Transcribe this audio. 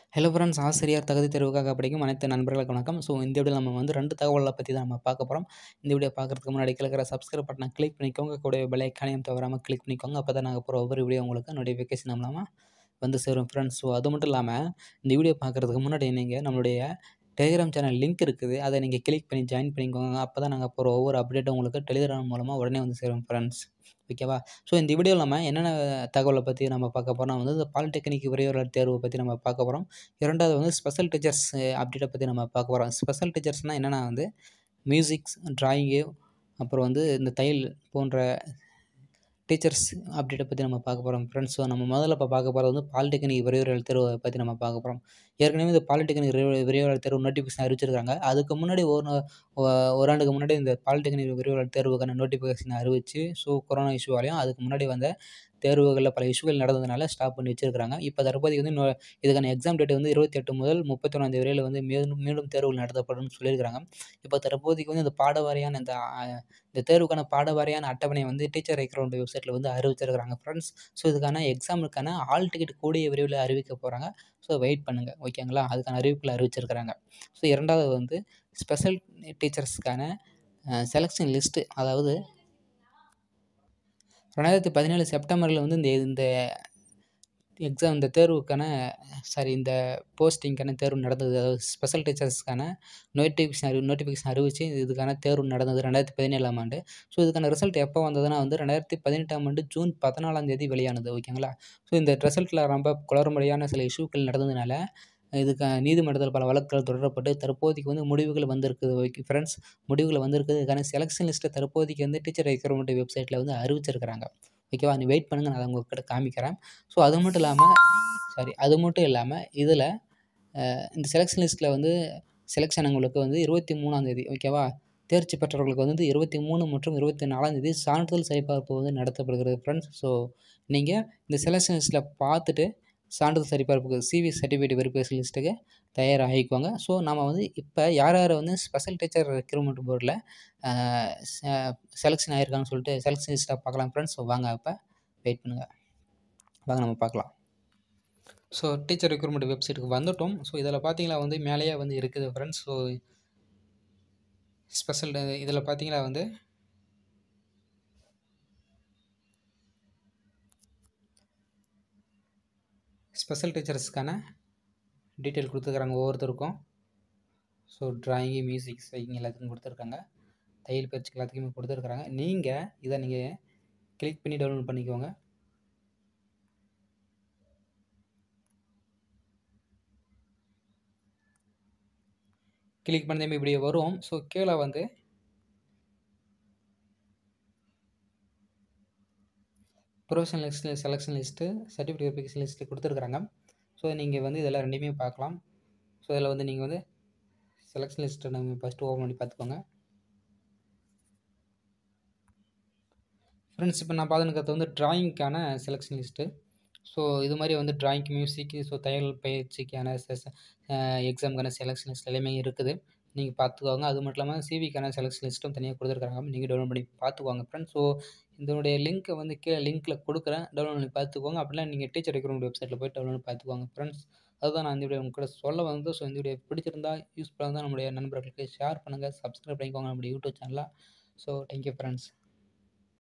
hello friends ஆசிரியர் தகுதி தேர்வுக்காக படிக்கும் அனைத்து நண்பர்களுக்கு வணக்கம் ஸோ இந்த வீடியோவில் நம்ம வந்து ரெண்டு தகவலை பற்றி தான் நம்ம பார்க்க போகிறோம் இந்த வீடியோ பார்க்குறதுக்கு முன்னாடி கிழக்கிற சப்ஸ்கிரைப் பட்டனை கிளிக் பண்ணிக்கோங்க கூட பெல் ஐக்கானையும் தவறாமல் கிளிக் பண்ணிக்கோங்க அப்போ தான் நாங்கள் போகிற ஒவ்வொரு வீடியோ உங்களுக்கு நோட்டிஃபிகேஷன் மூலமாக வந்து சேரும் ஃப்ரெண்ட்ஸ் ஸோ அது மட்டும் இல்லாமல் இந்த வீடியோ பார்க்குறதுக்கு முன்னாடி நீங்கள் நம்மளுடைய டெலிகிராம் சேனல் லிங்க் இருக்குது அதை நீங்கள் கிளிக் பண்ணி ஜாயின் பண்ணிக்கோங்க அப்போ தான் நாங்கள் போகிற ஒவ்வொரு அப்டேட்டும் உங்களுக்கு டெலிகிராம் மூலமாக உடனே வந்து சேரும் ஃப்ரெண்ட்ஸ் ஓகேவா ஸோ இந்த வீடியோவில் நம்ம என்னென்ன தகவலை பற்றி நம்ம பார்க்க போகிறோம் வந்து இந்த பாலிடெக்னிக் விரைவாளர் தேர்வை பற்றி நம்ம பார்க்க போகிறோம் இரண்டாவது வந்து ஸ்பெஷல் டீச்சர்ஸ் அப்டேட்டை பற்றி நம்ம பார்க்க போகிறோம் ஸ்பெஷல் டீச்சர்ஸ்னால் என்னென்னா வந்து மியூசிக்ஸ் ட்ராயிங்கு அப்புறம் வந்து இந்த தையல் போன்ற டீச்சர்ஸ் அப்டேட்டை பற்றி நம்ம பார்க்க போகிறோம் ஃப்ரெண்ட்ஸ் ஸோ நம்ம முதல்ல இப்போ பார்க்க போகிறது வந்து பாலிடெக்னிக் விரைவுகள் தேர்வை பற்றி நம்ம பார்க்க போகிறோம் ஏற்கனவே இந்த பாலிடெக்னிக் விரைவு விரைவாளர் தேர்வு நோட்டிஃபிகேஷன் அறிவிச்சிருக்காங்க அதுக்கு முன்னாடி ஒரு ஒரு ஆண்டுக்கு முன்னாடி இந்த பாலிடெக்னிக் விரைவாளர் தேர்வுக்கான நோட்டிஃபிகேஷன் அறிவிச்சு ஸோ கொரோனா இஷ்யூவாலையும் அதுக்கு முன்னாடி வந்த தேர்வுகளில் பல இஷ்யூகள் நடந்ததுனால ஸ்டாப் பண்ணி வச்சிருக்காங்க இப்போ தற்போதைக்கு வந்து இன்னொரு இதுக்கான எக்ஸாம் டேட் வந்து இருபத்தி எட்டு முதல் முப்பத்தொன்னாந்தேதி வரையில் வந்து மீண்டும் மீண்டும் தேர்வுகள் நடத்தப்படும்னு சொல்லியிருக்காங்க இப்போ தற்போதைக்கு வந்து இந்த பாட வாரியான இந்த இந்த தேர்வுக்கான பாட வாரியான அட்டவணை வந்து டீச்சர் ரெக்ரூட் வெப்சைட்டில் வந்து அறிவிச்சிருக்காங்க ஃப்ரெண்ட்ஸ் ஸோ இதுக்கான எக்ஸாமுக்கான ஆல் டிக்கெட் கூடிய விரைவில் அறிவிக்க போகிறாங்க ஸோ வெயிட் பண்ணுங்கள் ஓகேங்களா அதுக்கான அறிவிப்பில் அறிவிச்சிருக்கிறாங்க ஸோ இரண்டாவது வந்து ஸ்பெஷல் டீச்சர்ஸ்க்கான செலெக்ஷன் லிஸ்ட்டு அதாவது ரெண்டாயிரத்தி பதினேழு செப்டம்பரில் வந்து இந்த இந்த எக்ஸாம் இந்த தேர்வுக்கான சாரி இந்த போஸ்டிங்க்கான தேர்வு நடந்தது அதாவது ஸ்பெஷல் டீச்சர்ஸ்க்கான நோட்டிஃபிகேஷன் அறி நோட்டிஃபிகேஷன் அறிவிச்சு இதுக்கான தேர்வு நடந்தது ரெண்டாயிரத்தி பதினேழாம் ஆண்டு ஸோ இதுக்கான ரிசல்ட் எப்போ வந்ததுன்னா வந்து ரெண்டாயிரத்தி பதினெட்டாம் ஆண்டு ஜூன் பதினாலாம் தேதி வெளியானது ஓகேங்களா ஸோ இந்த ரிசல்ட்டில் ரொம்ப குளறுபடியான சில இஷ்யூக்கள் நடந்ததுனால இதுக்கு நீதிமன்றத்தில் பல வழக்குகள் தொடரப்பட்டு தற்போதைக்கு வந்து முடிவுகள் வந்திருக்குது ஓகே ஃப்ரெண்ட்ஸ் முடிவுகள் வந்திருக்குது இதுக்கான செலெக்ஷன் லிஸ்ட்டை தற்போதைக்கு வந்து டீச்சர் ரெக்ரூட்மெண்ட் வெப்சைட்டில் வந்து அறிவிச்சிருக்கிறாங்க ஓகேவா நீ வெயிட் பண்ணுங்கள் நான் அதை உங்கள்கிட்ட காமிக்கிறேன் ஸோ அது மட்டும் இல்லாமல் சாரி அது மட்டும் இல்லாமல் இதில் இந்த செலெக்ஷன் லிஸ்ட்டில் வந்து செலெக்ஷன் உங்களுக்கு வந்து இருபத்தி மூணாந்தேதி ஓகேவா தேர்ச்சி பெற்றவர்களுக்கு வந்து இருபத்தி மூணு மற்றும் இருபத்தி நாலாந்தேதி சான்றிதழ் சரிபார்ப்பு வந்து நடத்தப்படுகிறது ஃப்ரெண்ட்ஸ் ஸோ நீங்கள் இந்த செலெக்ஷன் லிஸ்ட்டில் பார்த்துட்டு சான்றிதழ் சரிபார்ப்புக்கு சிவி சர்டிஃபிகேட் வெரிஃபிகேஷன் லிஸ்ட்டுக்கு தயாராகிக்குவாங்க ஸோ நம்ம வந்து இப்போ யார் யார் வந்து ஸ்பெஷல் டீச்சர் ரெக்ரூட்மெண்ட் போர்டில் செலெக்ஷன் ஆகிருக்காங்கன்னு சொல்லிட்டு செலெக்ஷன் லிஸ்ட்டாக பார்க்கலாம் ஃப்ரெண்ட்ஸ் ஸோ வாங்க அப்போ வெயிட் பண்ணுங்கள் வாங்க நம்ம பார்க்கலாம் ஸோ டீச்சர் ரெக்ரூட்மெண்ட் வெப்சைட்டுக்கு வந்துட்டோம் ஸோ இதில் பார்த்தீங்களா வந்து மேலேயே வந்து இருக்குது ஃப்ரெண்ட்ஸ் ஸோ ஸ்பெஷல் இதில் பார்த்தீங்களா வந்து ஸ்பெஷல் டீச்சர்ஸ்க்கான டீட்டெயில் கொடுத்துருக்குறாங்க ஒவ்வொருத்தருக்கும் ஸோ ட்ராயிங்கு மியூசிக் ஸ்பைக்கிங் எல்லாத்துக்கும் கொடுத்துருக்காங்க தையல் பயிற்சிக்கு எல்லாத்துக்குமே கொடுத்துருக்குறாங்க நீங்கள் இதை நீங்கள் கிளிக் பண்ணி டவுன்லோட் பண்ணிக்கோங்க கிளிக் பண்ணதே இப்படி வரும் ஸோ கீழே வந்து professional list selection list certificate verification list கொடுத்துருக்குறாங்க ஸோ நீங்கள் வந்து இதெல்லாம் ரெண்டுமே பார்க்கலாம் ஸோ இதில் வந்து நீங்கள் வந்து செலெக்ஷன் லிஸ்ட்டை நம்ம ஃபஸ்ட்டு ஓப்பன் பண்ணி பார்த்துக்கோங்க ஃப்ரெண்ட்ஸ் இப்போ நான் பார்த்துனுக்கிறது வந்து ட்ராயிங்க்கான செலெக்ஷன் லிஸ்ட்டு ஸோ இது மாதிரி வந்து ட்ராயிங் மியூசிக்கு ஸோ தையல் பயிற்சிக்கான எக்ஸாமுக்கான செலெக்ஷன் லிஸ்ட் எல்லாமே இருக்குது நீங்கள் பார்த்துக்கோங்க அது மட்டும் இல்லாமல் சிவிக்கான செலெக்ஷன் லிஸ்ட்டும் தனியாக கொடுத்துருக்காங்க நீங்கள் டவுன்லோட் பண்ணி பார்த்துக்கோங்க ஃப்ரெண்ட்ஸ் ஸோ இதனுடைய லிங்க்கை வந்து கீழே லிங்க்கில் கொடுக்குறேன் டவுன்லோட் பண்ணி பார்த்துக்கோங்க அப்படிலாம் நீங்கள் டீச்சர் ரெக்ரூட்மெண்ட் வெப்சைட்டில் போய் டவுன்லோட் பார்த்துக்கோங்க ஃப்ரெண்ட்ஸ் அதுதான் நான் இந்த வீடியோ உங்கள்கிட்ட சொல்ல வந்து ஸோ இந்த வீடியோ பிடிச்சிருந்தா யூஸ்ஃபுல்லாக இருந்தால் நம்முடைய நண்பர்களுக்கு ஷேர் பண்ணுங்கள் சப்ஸ்கிரைப் பண்ணிக்கோங்க நம்முடைய யூடியூப் சேனலில் ஸோ தேங்க்யூ ஃப்ரெண்ட்ஸ்